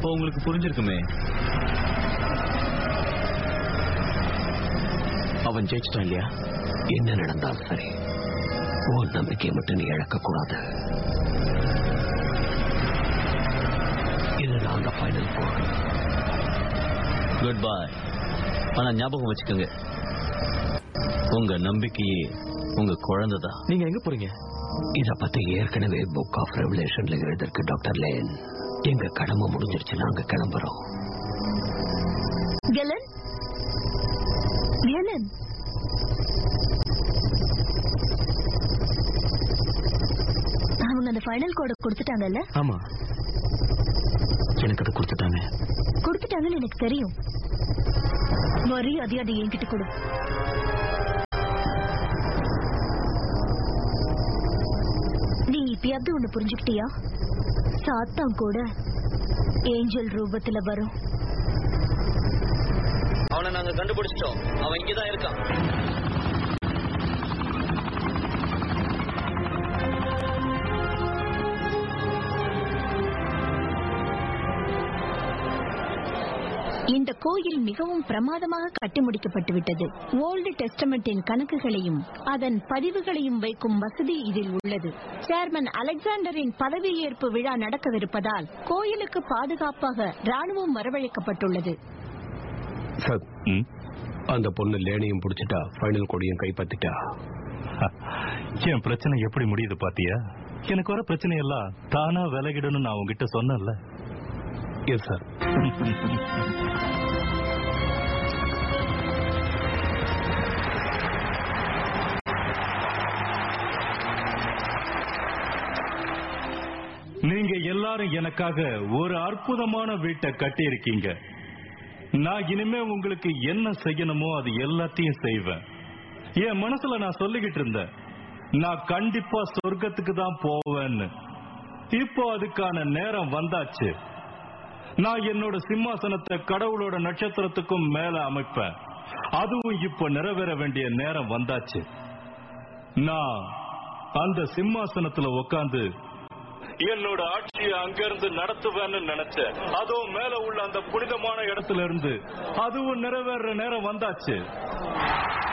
அப்போ உங்களுக்கு புரிஞ்சிருக்குமே அவன் ஜெயிச்சிட்டான் இல்லையா என்ன நடந்தாலும் சரி உன் நம்பிக்கையை மட்டும் நீ இழக்க கூடாது இதுதான் அந்த ஃபைனல் போர் குட் பை ஆனா ஞாபகம் வச்சுக்கோங்க உங்க நம்பிக்கையே உங்க குழந்தை தான் நீங்க எங்க போறீங்க இத பத்தி ஏற்கனவே புக் ஆஃப் ரெவலேஷன்ல எழுதிருக்கு டாக்டர் லேன் எங்க கடமை முடிஞ்சிருச்சு நாங்க கிளம்புறோம் கெலன் கெலன் அவங்க அந்த ஃபைனல் கோட கொடுத்துட்டாங்கல்ல ஆமா எனக்கு அதை கொடுத்துட்டாங்க கொடுத்துட்டாங்கன்னு எனக்கு தெரியும் மரியாதை அதை என்கிட்ட கொடு நீ இப்பயாவது ஒண்ணு புரிஞ்சுக்கிட்டியா சாத்தான் கூட ஏஞ்சல் ரூபத்துல வரும் அவனை நாங்க கண்டுபிடிச்சிட்டோம் அவன் இங்கதான் இருக்கான் இந்த கோயில் மிகவும் பிரமாதமாக கட்டி முடிக்கப்பட்டு விட்டது ஓல்டு டெஸ்டமெண்டின் கணக்குகளையும் அதன் பதிவுகளையும் வைக்கும் வசதி இதில் உள்ளது சேர்மன் அலெக்சாண்டரின் பதவியேற்பு விழா நடக்கவிருப்பதால் கோயிலுக்கு பாதுகாப்பாக ராணுவம் வரவழைக்கப்பட்டுள்ளது சார் அந்த பொண்ணு லேனையும் பிடிச்சிட்டா ஃபைனல் கொடியும் கைப்பற்றிட்டா என் பிரச்சனை எப்படி முடியுது பாத்தியா எனக்கு வர பிரச்சனை எல்லாம் தானா விலகிடணும் நான் உங்ககிட்ட சொன்னேன்ல எஸ் சார் நீங்க எல்லாரும் எனக்காக ஒரு அற்புதமான வீட்டை கட்டி இருக்கீங்க நான் இனிமே உங்களுக்கு என்ன செய்யணுமோ அது எல்லாத்தையும் செய்வேன் என் மனசுல நான் சொல்லிக்கிட்டு இருந்தேன் நான் கண்டிப்பா சொர்க்கத்துக்கு தான் போவேன்னு இப்போ அதுக்கான நேரம் வந்தாச்சு நான் என்னோட சிம்மாசனத்தை கடவுளோட நட்சத்திரத்துக்கும் மேல அமைப்பேன் அதுவும் இப்ப நிறைவேற வேண்டிய நேரம் வந்தாச்சு நான் அந்த சிம்மாசனத்துல உட்கார்ந்து என்னோட ஆட்சியை அங்கிருந்து நடத்துவேன்னு நினைச்சேன் அதுவும் மேல உள்ள அந்த புனிதமான இடத்துல இருந்து அதுவும் நிறைவேற நேரம் வந்தாச்சு